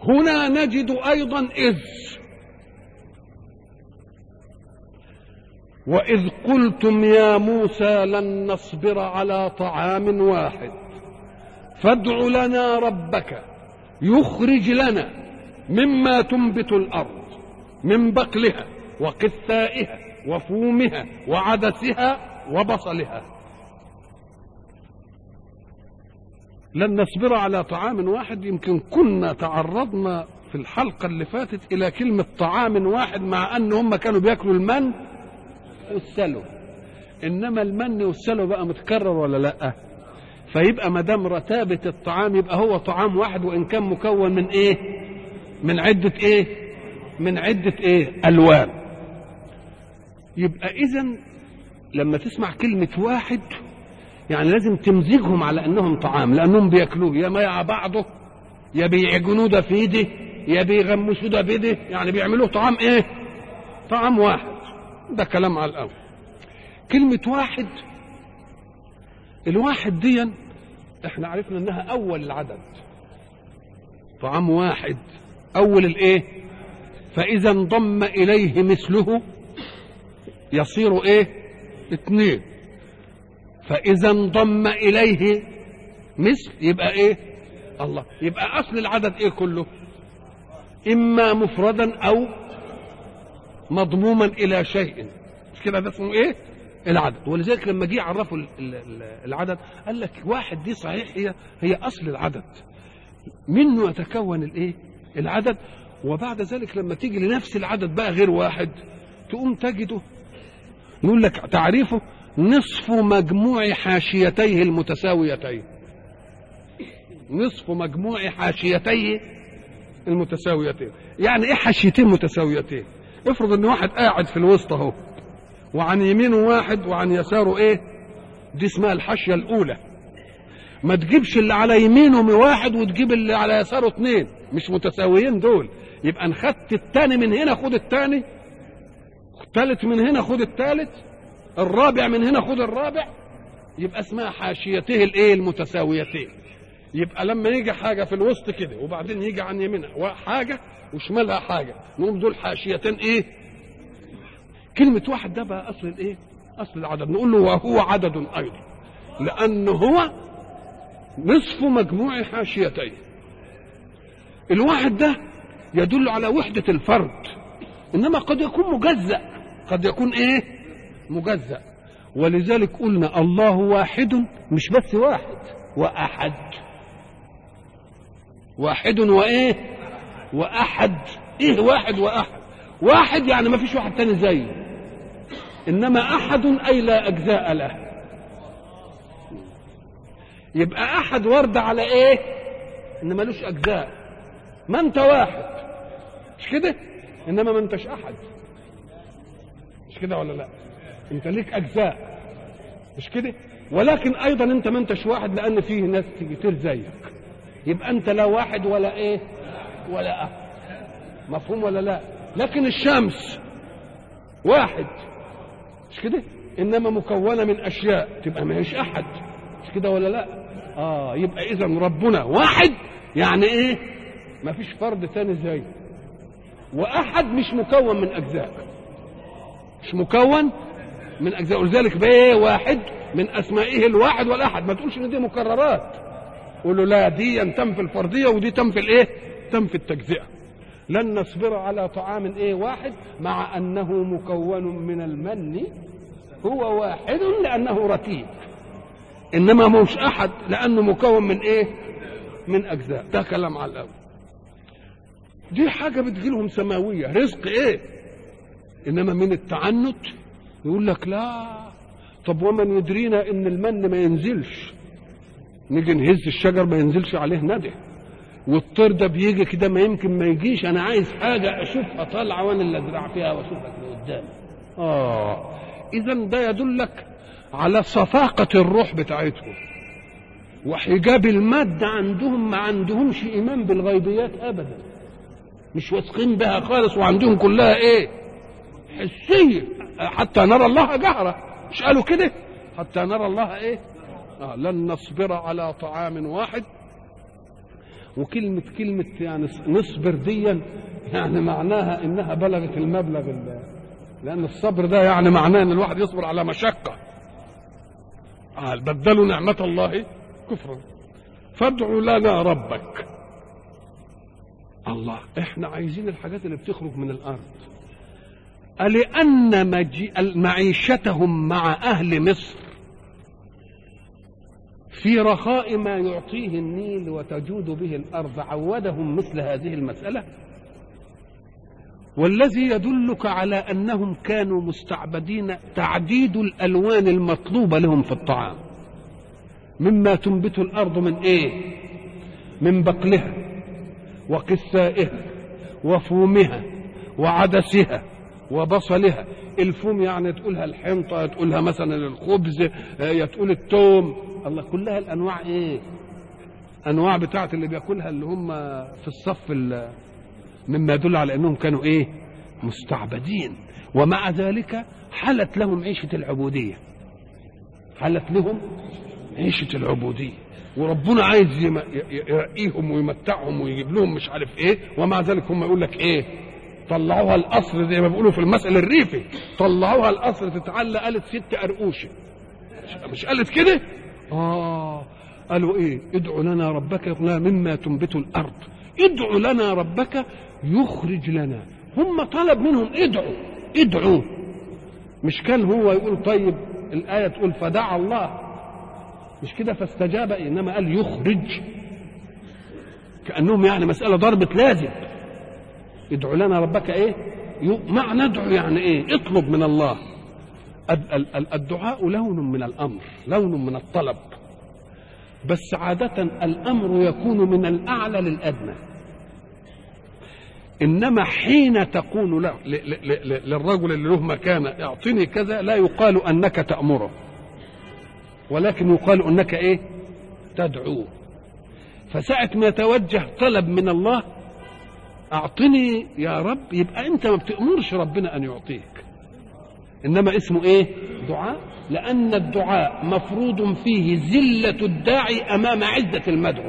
هنا نجد أيضا إذ وإذ قلتم يا موسى لن نصبر على طعام واحد فادع لنا ربك يخرج لنا مما تنبت الأرض من بقلها وقثائها وفومها وعدسها وبصلها لن نصبر على طعام واحد يمكن كنا تعرضنا في الحلقة اللي فاتت إلى كلمة طعام واحد مع أن هم كانوا بياكلوا المن والسلو إنما المن والسلو بقى متكرر ولا لأ فيبقى ما دام رتابة الطعام يبقى هو طعام واحد وإن كان مكون من إيه من عدة إيه من عدة إيه ألوان يبقى إذا لما تسمع كلمة واحد يعني لازم تمزجهم على انهم طعام لانهم بياكلوه يا مع بعضه يا بيعجنوه ده في ايده يا بيغمسوه ده بايده يعني بيعملوه طعام ايه طعام واحد ده كلام على الاول كلمة واحد الواحد دي احنا عرفنا انها اول العدد طعام واحد اول الايه فاذا انضم اليه مثله يصير ايه اثنين فإذا انضم إليه مثل يبقى إيه؟ الله يبقى أصل العدد إيه كله؟ إما مفردا أو مضموما إلى شيء مش كده ده اسمه إيه؟ العدد ولذلك لما جه يعرفوا العدد قال لك واحد دي صحيح هي هي أصل العدد منه يتكون الإيه؟ العدد وبعد ذلك لما تيجي لنفس العدد بقى غير واحد تقوم تجده نقول لك تعريفه نصف مجموع حاشيتيه المتساويتين نصف مجموع حاشيتيه المتساويتين يعني ايه حاشيتين متساويتين افرض ان واحد قاعد في الوسط اهو وعن يمينه واحد وعن يساره ايه دي اسمها الحاشيه الاولى ما تجيبش اللي على يمينه واحد وتجيب اللي على يساره اثنين مش متساويين دول يبقى ان خدت التاني من هنا خد التاني التالت من هنا خد التالت الرابع من هنا خد الرابع يبقى اسمها حاشيتيه الايه المتساويتين يبقى لما يجي حاجه في الوسط كده وبعدين يجي عن يمينها حاجه وشمالها حاجه نقول دول حاشيتين ايه كلمه واحد ده بقى اصل الايه اصل العدد نقول له وهو عدد ايضا لانه هو نصف مجموع حاشيتيه الواحد ده يدل على وحده الفرد انما قد يكون مجزأ قد يكون ايه مجزأ ولذلك قلنا الله واحد مش بس واحد وأحد واحد وإيه وأحد إيه واحد وأحد واحد يعني ما فيش واحد تاني زيه إنما أحد أي لا أجزاء له يبقى أحد ورد على إيه إن ملوش أجزاء ما أنت واحد مش كده إنما ما أنتش أحد مش كده ولا لا انت ليك اجزاء مش كده ولكن ايضا انت ما انتش واحد لان فيه ناس كتير زيك يبقى انت لا واحد ولا ايه ولا احد مفهوم ولا لا لكن الشمس واحد مش كده انما مكونه من اشياء تبقى ما هيش احد مش كده ولا لا اه يبقى اذا ربنا واحد يعني ايه ما فيش فرد ثاني زيه واحد مش مكون من اجزاء مش مكون من اجزاء ولذلك بايه واحد من اسمائه الواحد والاحد ما تقولش ان دي مكررات قول له لا دي تنفي الفرديه ودي تنفي الايه تنفي التجزئه لن نصبر على طعام ايه واحد مع انه مكون من المن هو واحد لانه رتيب انما مش احد لانه مكون من ايه من اجزاء ده كلام على الاول دي حاجه بتجيلهم سماويه رزق ايه انما من التعنت يقول لك لا طب ومن يدرينا ان المن ما ينزلش نيجي نهز الشجر ما ينزلش عليه ندى والطير ده بيجي كده ما يمكن ما يجيش انا عايز حاجه اشوفها طالعه وانا اللي ازرع فيها واشوفها كده قدامي اه اذا ده يدلك على صفاقه الروح بتاعتهم وحجاب المادة عندهم ما عندهمش إيمان بالغيبيات أبدا مش واثقين بها خالص وعندهم كلها إيه حسية حتى نرى الله جهرة مش قالوا كده حتى نرى الله إيه آه لن نصبر على طعام واحد وكلمة كلمة يعني نصبر ديا يعني معناها انها بلغت المبلغ ال- لان الصبر ده يعني معناه ان الواحد يصبر على مشقة آه بدلوا نعمة الله كفرا فادع لنا ربك الله احنا عايزين الحاجات اللي بتخرج من الارض ألأن مجي... معيشتهم مع أهل مصر في رخاء ما يعطيه النيل وتجود به الأرض عودهم مثل هذه المسألة والذي يدلك على أنهم كانوا مستعبدين تعديد الألوان المطلوبة لهم في الطعام مما تنبت الأرض من إيه من بقلها وقثائها وفومها وعدسها وبصلها الفوم يعني تقولها الحنطة تقولها مثلا الخبز آه، يا تقول التوم الله كلها الأنواع إيه أنواع بتاعت اللي بياكلها اللي هم في الصف ال- مما يدل على أنهم كانوا إيه مستعبدين ومع ذلك حلت لهم عيشة العبودية حلت لهم عيشة العبودية وربنا عايز يم- ي- ي- يرقيهم ويمتعهم ويجيب لهم مش عارف ايه ومع ذلك هم يقول لك ايه طلعوها القصر زي ما بيقولوا في المثل الريفي طلعوها القصر تتعلى قالت ست قرقوشه مش- مش قالت كده اه قالوا ايه ادعوا لنا ربك يقولنا مما تنبت الارض ادعوا لنا ربك يخرج لنا هم طلب منهم ادعوا ادعوا مش كان هو يقول طيب الآية تقول فدعا الله مش كده فاستجاب إنما قال يخرج كأنهم يعني مسألة ضربة لازم ادعوا لنا ربك ايه يو- معنى ادعو يعني ايه اطلب من الله ال- ال- ال- الدعاء لون من الامر لون من الطلب بس عادة الامر يكون من الاعلى للادنى انما حين تقول له ل- ل- ل- للرجل اللي له مكانه اعطني كذا لا يقال انك تامره ولكن يقال انك ايه تدعوه فساعة ما يتوجه طلب من الله اعطني يا رب يبقى انت ما بتأمرش ربنا ان يعطيك انما اسمه ايه دعاء لان الدعاء مفروض فيه زلة الداعي امام عزة المدعو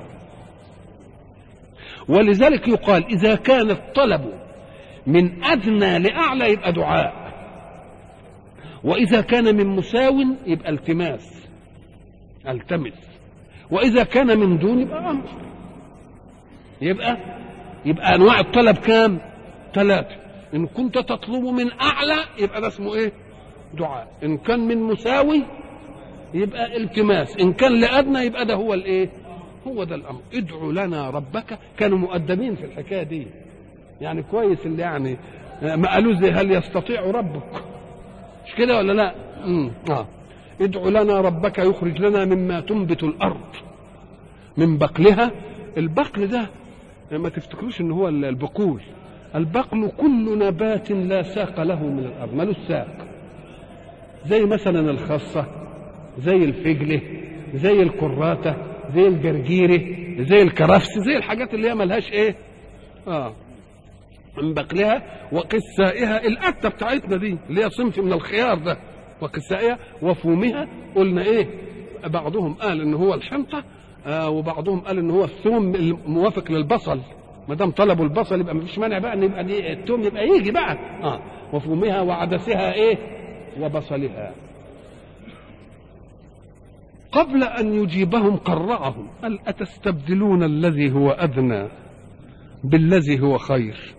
ولذلك يقال اذا كان الطلب من ادنى لاعلى يبقى دعاء واذا كان من مساو يبقى التماس التمس واذا كان من دون يبقى امر يبقى يبقى انواع الطلب كام ثلاثه ان كنت تطلب من اعلى يبقى ده اسمه ايه دعاء ان كان من مساوي يبقى التماس ان كان لادنى يبقى ده هو الايه هو ده الامر ادعوا لنا ربك كانوا مؤدبين في الحكايه دي يعني كويس اللي يعني ما قالوا زي هل يستطيع ربك مش كده ولا لا امم اه ادعوا لنا ربك يخرج لنا مما تنبت الارض من بقلها البقل ده ما تفتكروش ان هو البقول البقل كل نبات لا ساق له من الارض ملوش ساق زي مثلا الخاصة زي الفجلة زي الكراتة زي الجرجيرة زي الكرفس زي الحاجات اللي هي ملهاش ايه اه من بقلها وقسائها القتة بتاعتنا دي اللي هي صنف من الخيار ده وقسائها وفومها قلنا ايه بعضهم قال ان هو الحنطة آه وبعضهم قال ان هو الثوم الموافق للبصل ما دام طلبوا البصل يبقى مفيش مانع بقى ان يبقى دي الثوم يبقى يجي بقى اه وفومها وعدسها ايه وبصلها قبل ان يجيبهم قرعهم قال اتستبدلون الذي هو ادنى بالذي هو خير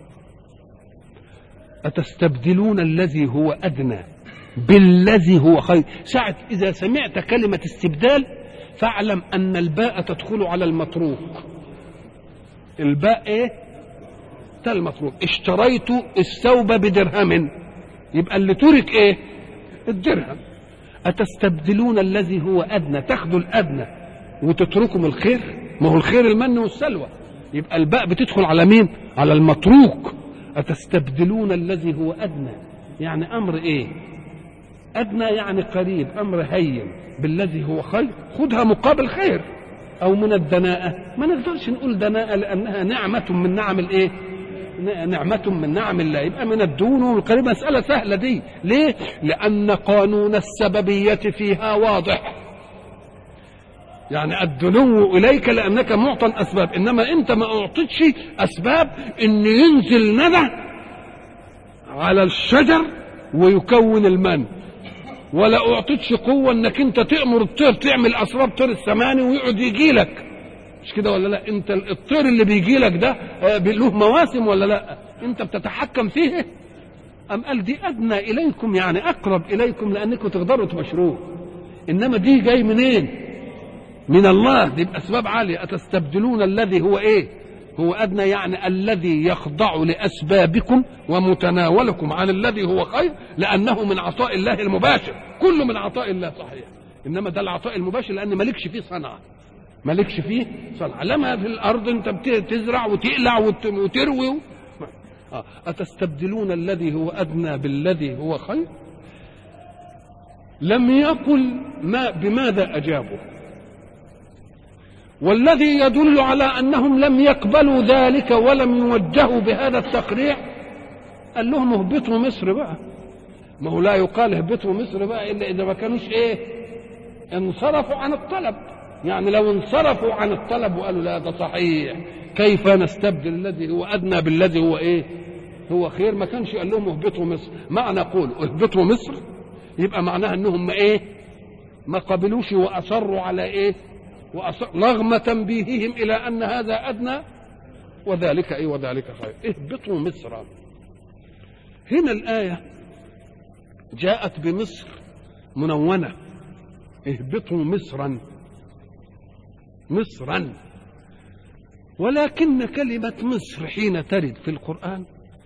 أتستبدلون الذي هو أدنى بالذي هو خير ساعة إذا سمعت كلمة استبدال فاعلم أن الباء تدخل على المتروك الباء إيه ده المتروك اشتريت الثوب بدرهم يبقى اللي ترك إيه الدرهم أتستبدلون الذي هو أدنى تاخدوا الأدنى وتتركوا من الخير ما هو الخير المن والسلوى يبقى الباء بتدخل على مين على المتروك أتستبدلون الذي هو أدنى يعني أمر إيه أدنى يعني قريب أمر هين بالذي هو خير خدها مقابل خير أو من الدناءة ما نقدرش نقول دناءة لأنها نعمة من نعم الإيه نعمة من نعم الله يبقى من الدون والقريب مسألة سهلة دي ليه لأن قانون السببية فيها واضح يعني الدنو اليك لانك معطى اسباب انما انت ما اعطيتش اسباب ان ينزل ندى على الشجر ويكون المن ولا اعطيتش قوه انك انت تامر الطير تعمل اسراب طير السماني ويقعد يجي لك مش كده ولا لا انت الطير اللي بيجي لك ده آه، له مواسم ولا لا انت بتتحكم فيه ام قال دي ادنى اليكم يعني اقرب اليكم لانكم تقدروا تبشروه انما دي جاي منين من الله دي باسباب عاليه اتستبدلون الذي هو ايه هو ادنى يعني الذي يخضع لاسبابكم ومتناولكم عن الذي هو خير لانه من عطاء الله المباشر كله من عطاء الله صحيح انما ده العطاء المباشر لان مالكش فيه صنعه مالكش فيه صنعه لما في الارض انت بتزرع وتقلع وت- وتروي و... آه. أتستبدلون الذي هو أدنى بالذي هو خير لم يقل ما بماذا أجابوا والذي يدل على أنهم لم يقبلوا ذلك ولم يوجهوا بهذا التقريع قال لهم اهبطوا مصر بقى ما هو لا يقال اهبطوا مصر بقى إلا إذا ما كانوش إيه انصرفوا عن الطلب يعني لو انصرفوا عن الطلب وقالوا لا ده صحيح كيف نستبدل الذي هو ادنى بالذي هو ايه هو خير ما كانش قال لهم اهبطوا مصر معنى قول اهبطوا مصر يبقى معناها انهم ما ايه ما قبلوش واصروا على ايه وأصر رغم تنبيههم الى ان هذا ادنى وذلك ايه وذلك خير اهبطوا مصر هنا الايه جاءت بمصر منونه اهبطوا مصرا مصرا ولكن كلمة مصر حين ترد في القرآن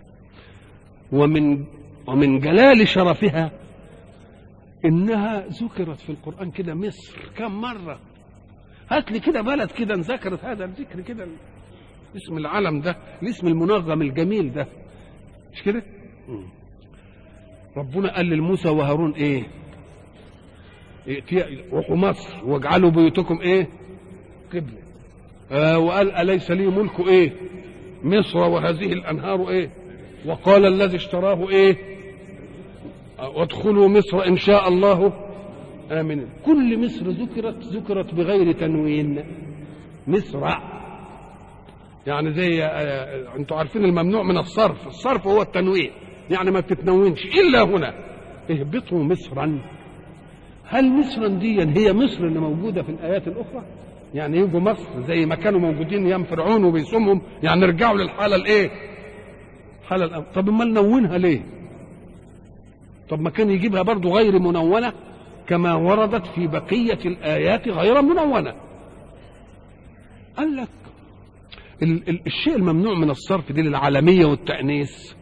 ومن ومن جلال شرفها إنها ذكرت في القرآن كده مصر كم مرة هات لي كده بلد كده ذكرت هذا الذكر كده اسم العلم ده الاسم المنظم الجميل ده مش كده مم. ربنا قال لموسى وهارون ايه ائتي- روحوا مصر واجعلوا بيوتكم ايه قبله آه وقال اليس لي ملك ايه مصر وهذه الانهار ايه وقال الذي اشتراه ايه آه، وادخلوا مصر ان شاء الله امنين كل مصر ذكرت ذكرت بغير تنوين مصر يعني زي آه، انتوا عارفين الممنوع من الصرف الصرف هو التنوين يعني ما بتتنونش الا هنا اهبطوا مصرا هل مصرا دي هي مصر اللي موجوده في الايات الاخرى يعني يجوا مصر زي ما كانوا موجودين ايام فرعون وبيصومهم يعني رجعوا للحاله الايه حاله الأم. طب امال نونها ليه طب ما كان يجيبها برضو غير منونه كما وردت في بقيه الايات غير منونه قال لك ال- ال- الشيء الممنوع من الصرف دي للعالميه والتانيث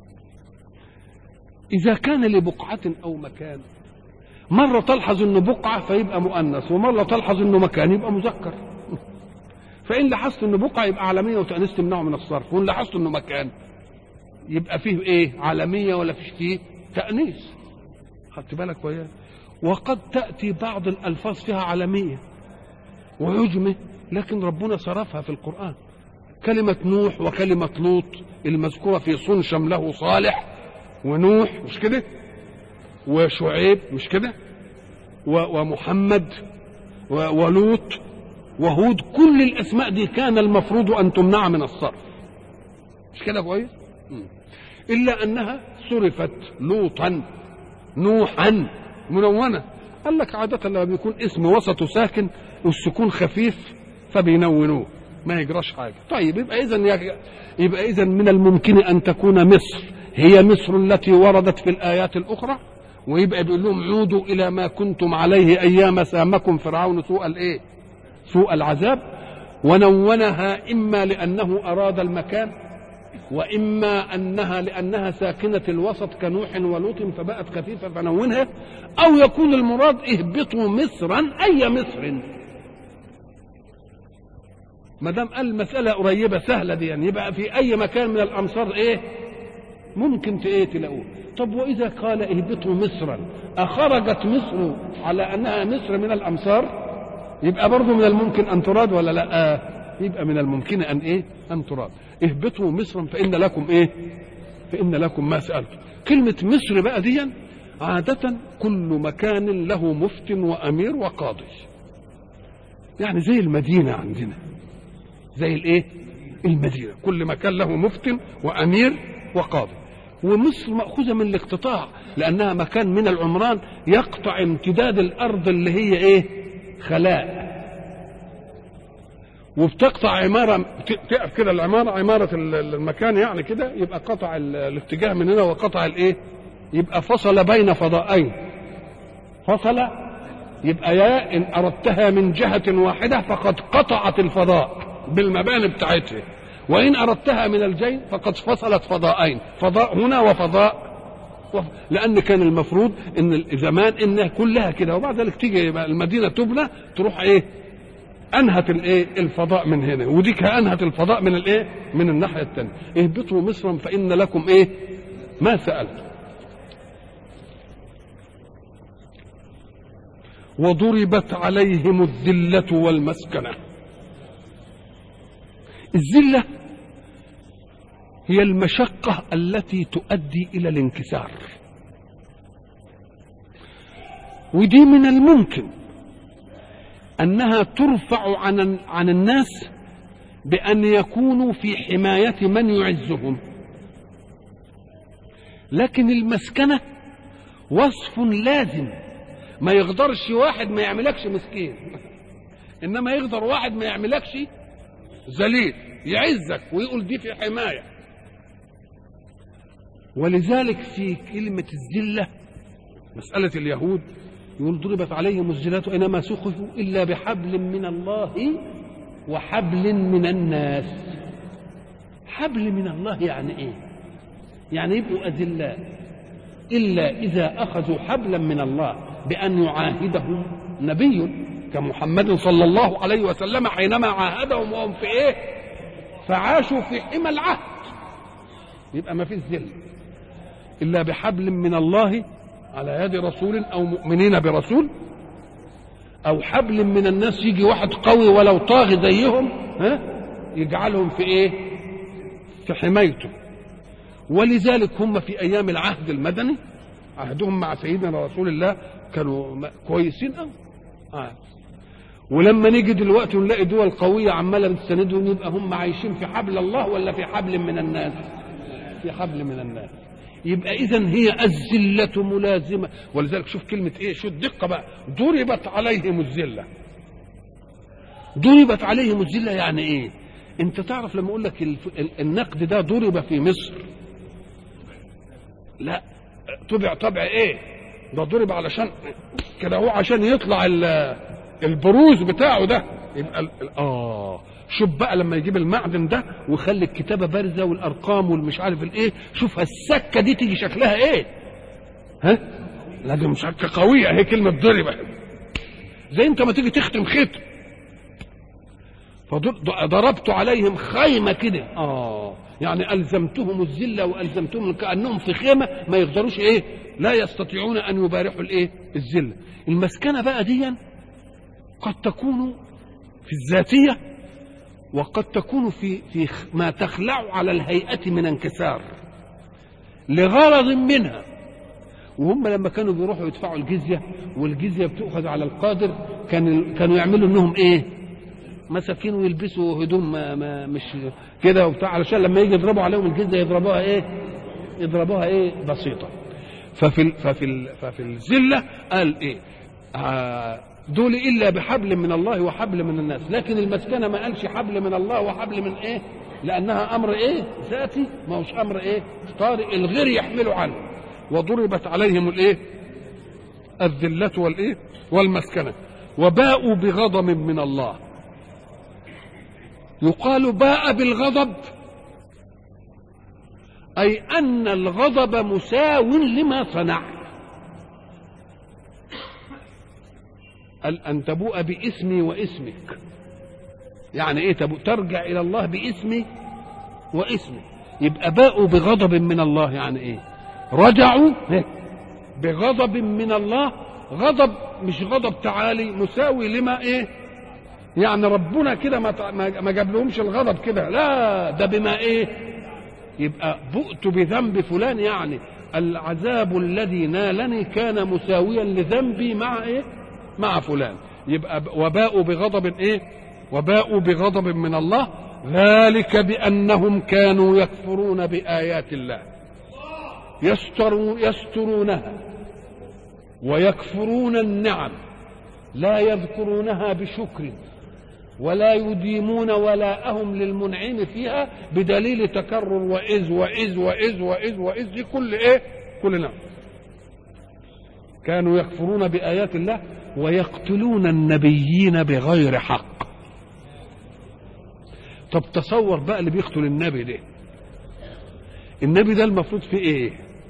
اذا كان لبقعه او مكان مرة تلحظ انه بقعة فيبقى مؤنث ومرة تلحظ انه مكان يبقى مذكر فإن لاحظت انه بقعة يبقى عالمية وتأنيث تمنعه من الصرف وإن لاحظت انه مكان يبقى فيه ايه عالمية ولا فيش فيه تأنيث خدت بالك وياه وقد تأتي بعض الألفاظ فيها عالمية وعجمة لكن ربنا صرفها في القرآن كلمة نوح وكلمة لوط المذكورة في صن شمله صالح ونوح مش كده وشعيب مش كده و- ومحمد و- ولوط وهود كل الاسماء دي كان المفروض ان تمنع من الصرف مش كده كويس مم. الا انها صرفت لوطا نوحا منونه قال لك عاده لما بيكون اسم وسطه ساكن والسكون خفيف فبينونوه ما يجراش حاجه طيب يبقى اذا يبقى اذا من الممكن ان تكون مصر هي مصر التي وردت في الايات الاخرى ويبقى بيقول لهم عودوا الى ما كنتم عليه ايام سامكم فرعون سوء الايه؟ سوء العذاب ونونها اما لانه اراد المكان واما انها لانها ساكنه الوسط كنوح ولوط فبقت خفيفه فنونها او يكون المراد اهبطوا مصرا اي مصر ما دام قال المساله قريبه سهله دي يعني يبقى في اي مكان من الامصار ايه ممكن ت- ايه تلاقوه طب واذا قال اهبطوا مصرا اخرجت مصر على انها مصر من الامصار يبقى برضه من الممكن ان تراد ولا لا آه يبقى من الممكن ان ايه ان تراد اهبطوا مصرا فان لكم ايه فان لكم ما سالتم كلمه مصر بقى دي عاده كل مكان له مفت وامير وقاضي يعني زي المدينة عندنا زي الايه المدينة كل مكان له مفتن وأمير وقاضي ومصر مأخوذة من الاقتطاع لأنها مكان من العمران يقطع امتداد الأرض اللي هي إيه خلاء وبتقطع عمارة تقف كده العمارة عمارة المكان يعني كده يبقى قطع الاتجاه من هنا وقطع الإيه يبقى فصل بين فضائين فصل يبقى يا إن أردتها من جهة واحدة فقد قطعت الفضاء بالمباني بتاعتها وإن أردتها من الجين فقد فصلت فضاءين فضاء هنا وفضاء وف... لأن كان المفروض إن زمان إنها كلها كده وبعد ذلك تيجي المدينة تبنى تروح إيه أنهت الإيه الفضاء من هنا وديك أنهت الفضاء من الإيه من الناحية الثانية اهبطوا مصرا فإن لكم إيه ما سألتم وضربت عليهم الذلة والمسكنة الذلة هي المشقة التي تؤدي إلى الانكسار ودي من الممكن أنها ترفع عن عن الناس بأن يكونوا في حماية من يعزهم لكن المسكنة وصف لازم ما يقدرش واحد ما يعملكش مسكين انما يقدر واحد ما يعملكش ذليل يعزك ويقول دي في حمايه ولذلك في كلمه الذله مساله اليهود يقول ضربت عليهم الذلات اينما سخفوا الا بحبل من الله وحبل من الناس حبل من الله يعني ايه يعني يبقوا اذلاء الا اذا اخذوا حبلا من الله بأن يعاهدهم نبي كمحمد صلى الله عليه وسلم حينما عاهدهم وهم في إيه؟ فعاشوا في حمى العهد يبقى ما فيش ذل إلا بحبل من الله على يد رسول أو مؤمنين برسول أو حبل من الناس يجي واحد قوي ولو طاغي زيهم ها يجعلهم في إيه؟ في حمايته ولذلك هم في أيام العهد المدني عهدهم مع سيدنا رسول الله كانوا كويسين قوي آه. ولما نيجي دلوقتي ونلاقي دول قوية عمالة بتساندهم يبقى هم عايشين في حبل الله ولا في حبل من الناس؟ في حبل من الناس. يبقى إذا هي الذلة ملازمة ولذلك شوف كلمة إيه؟ شو الدقة بقى ضربت عليهم الذلة. ضربت عليهم الذلة يعني إيه؟ أنت تعرف لما أقول لك النقد ده ضرب في مصر لا طبع طبع إيه؟ ده ضرب علشان كده هو عشان يطلع البروز بتاعه ده يبقى ال... اه شوف بقى لما يجيب المعدن ده ويخلي الكتابه بارزه والارقام والمش عارف الايه شوف السكه دي تيجي شكلها ايه ها لا دي مسكه قويه اهي كلمه ضربه زي انت ما تيجي تختم ختم فضربت عليهم خيمه كده اه يعني الزمتهم الذله والزمتهم كانهم في خيمه ما يقدروش ايه لا يستطيعون ان يبارحوا الايه الذله المسكنه بقى دي قد تكون في الذاتيه وقد تكون في في ما تخلع على الهيئه من انكسار لغرض منها وهم لما كانوا بيروحوا يدفعوا الجزيه والجزيه بتؤخذ على القادر كان كانوا يعملوا انهم ايه مساكين ويلبسوا هدوم ما ما مش كده وبتاع علشان لما يجي يضربوا عليهم الجزيه يضربوها ايه يضربوها ايه بسيطه ففي ال ففي ال ففي الذله قال ايه آه دول الا بحبل من الله وحبل من الناس لكن المسكنه ما قالش حبل من الله وحبل من ايه لانها امر ايه ذاتي ما هوش امر ايه طارئ الغير يحمله عنه وضربت عليهم الايه الذله والايه والمسكنه وباءوا بغضب من الله يقال باء بالغضب أي أن الغضب مساو لما صنع أن تبوء باسمي واسمك يعني إيه تبوء ترجع إلى الله باسمي واسمي يبقى باءوا بغضب من الله يعني إيه رجعوا بغضب من الله غضب مش غضب تعالي مساوي لما إيه يعني ربنا كده ما ما جاب لهمش الغضب كده لا ده بما ايه يبقى بؤت بذنب فلان يعني العذاب الذي نالني كان مساويا لذنبي مع ايه مع فلان يبقى ب- وباءوا بغضب ايه وباءوا بغضب من الله ذلك بانهم كانوا يكفرون بايات الله يستروا يسترونها ويكفرون النعم لا يذكرونها بشكر ولا يديمون ولاءهم للمنعم فيها بدليل تكرر وإذ وإذ وإذ وإذ وإذ دي كل إيه؟ كل نعم. كانوا يكفرون بآيات الله ويقتلون النبيين بغير حق. طب تصور بقى اللي بيقتل النبي ده. النبي ده المفروض في إيه؟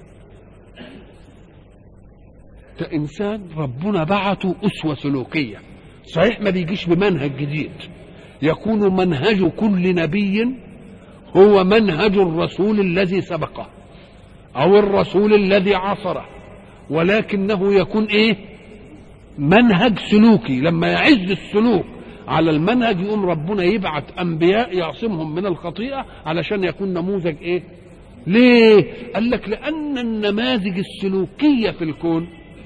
ده إنسان ربنا بعته أسوة سلوكية. صحيح ما بيجيش بمنهج جديد يكون منهج كل نبي هو منهج الرسول الذي سبقه او الرسول الذي عصره ولكنه يكون ايه منهج سلوكي لما يعز السلوك على المنهج يقوم ربنا يبعث انبياء يعصمهم من الخطيئه علشان يكون نموذج ايه ليه قال لك لان النماذج السلوكيه في الكون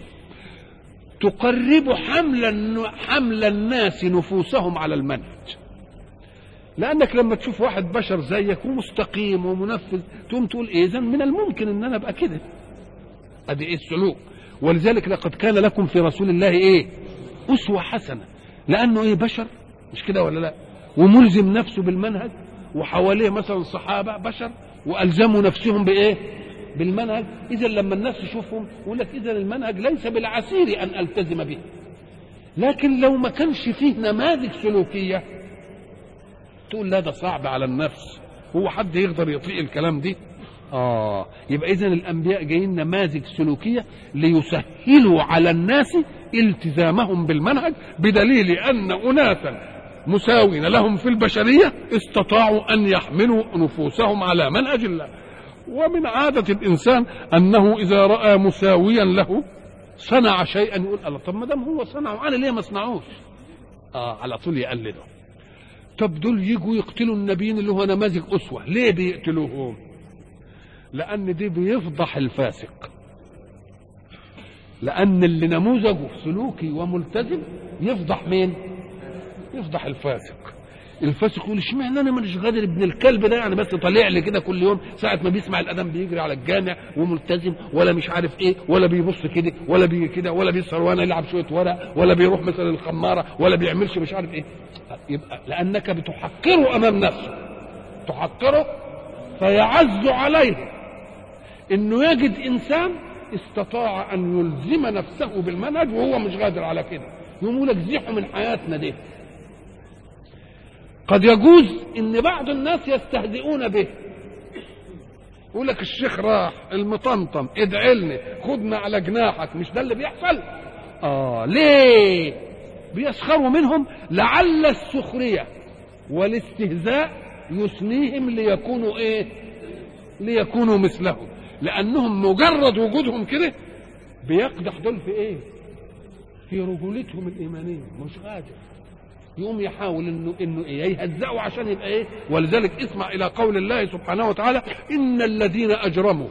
تقرب حمل حمل الناس نفوسهم على المنهج لانك لما تشوف واحد بشر زيك ومستقيم ومنفذ تقوم تقول ايه اذا من الممكن ان انا ابقى كده ادي ايه السلوك ولذلك لقد كان لكم في رسول الله ايه اسوه حسنه لانه ايه بشر مش كده ولا لا وملزم نفسه بالمنهج وحواليه مثلا صحابه بشر والزموا نفسهم بايه بالمنهج اذا لما الناس تشوفهم يقول لك اذا المنهج ليس بالعسير ان التزم به لكن لو ما كانش فيه نماذج سلوكيه تقول لا ده صعب على النفس هو حد يقدر يطيق الكلام دي اه يبقى اذا الانبياء جايين نماذج سلوكيه ليسهلوا على الناس التزامهم بالمنهج بدليل ان اناسا مساوين لهم في البشريه استطاعوا ان يحملوا نفوسهم على منهج الله ومن عادة الإنسان أنه إذا رأى مساويا له صنع شيئا يقول الله طب ما دام هو صنعه أنا ليه ما أصنعوش؟ آه على طول يقلده. طب دول يجوا يقتلوا النبيين اللي هو نماذج أسوة، ليه بيقتلوهم؟ لأن دي بيفضح الفاسق. لأن اللي نموذجه سلوكي وملتزم يفضح مين؟ يفضح الفاسق. الفاسق يقول اشمعنى انا مش غادر ابن الكلب ده يعني بس طالع لي كده كل يوم ساعه ما بيسمع الاذان بيجري على الجامع وملتزم ولا مش عارف ايه ولا بيبص كده ولا بي كده ولا بيسهر وانا يلعب شويه ورق ولا بيروح مثلا الخماره ولا بيعملش مش عارف ايه يبقى لانك بتحقره امام نفسه تحقره فيعز عليه انه يجد انسان استطاع ان يلزم نفسه بالمنهج وهو مش قادر على كده يقوم لك زيحوا من حياتنا دي قد يجوز ان بعض الناس يستهزئون به يقول لك الشيخ راح المطمطم ادعي لنا خدنا على جناحك مش ده اللي بيحصل اه ليه بيسخروا منهم لعل السخريه والاستهزاء يثنيهم ليكونوا ايه ليكونوا مثلهم لانهم مجرد وجودهم كده بيقدح دول في ايه في رجولتهم الايمانيه مش قادر يقوم يحاول انه انه ايه يهزئه عشان يبقى ايه ولذلك اسمع الى قول الله سبحانه وتعالى ان الذين اجرموا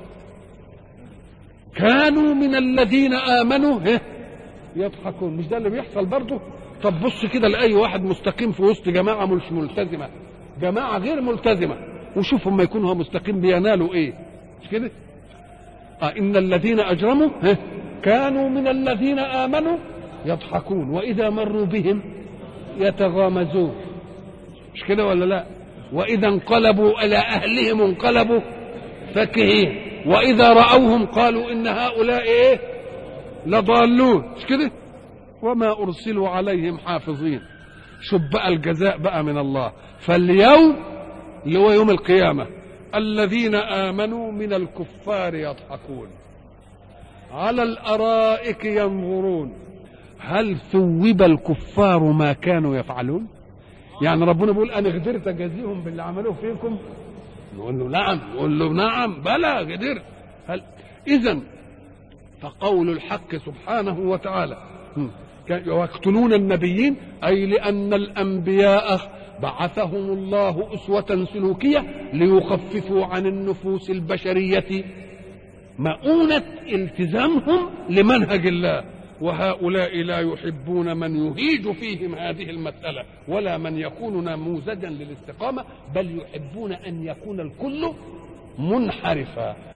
كانوا من الذين امنوا ها يضحكون مش ده اللي بيحصل برضه طب بص كده لاي واحد مستقيم في وسط جماعه مش ملتزمه جماعه غير ملتزمه وشوف هم يكون هو مستقيم بينالوا ايه مش كده آه ان الذين اجرموا ها كانوا من الذين امنوا يضحكون واذا مروا بهم يتغامزون مش كده ولا لا واذا انقلبوا الى اهلهم انقلبوا فكهين واذا راوهم قالوا ان هؤلاء ايه لضالون مش كده وما ارسلوا عليهم حافظين شوف بقى الجزاء بقى من الله فاليوم اللي هو يوم القيامه الذين امنوا من الكفار يضحكون على الارائك ينظرون هل ثوب الكفار ما كانوا يفعلون يعني ربنا بيقول انا قدرت اجازيهم باللي عملوه فيكم نقول له نعم نقول له نعم بلى قدرت هل اذا فقول الحق سبحانه وتعالى ويقتلون النبيين اي لان الانبياء بعثهم الله اسوه سلوكيه ليخففوا عن النفوس البشريه مؤونه التزامهم لمنهج الله وهؤلاء لا يحبون من يهيج فيهم هذه المسألة ولا من يكون نموذجا للاستقامة بل يحبون أن يكون الكل منحرفا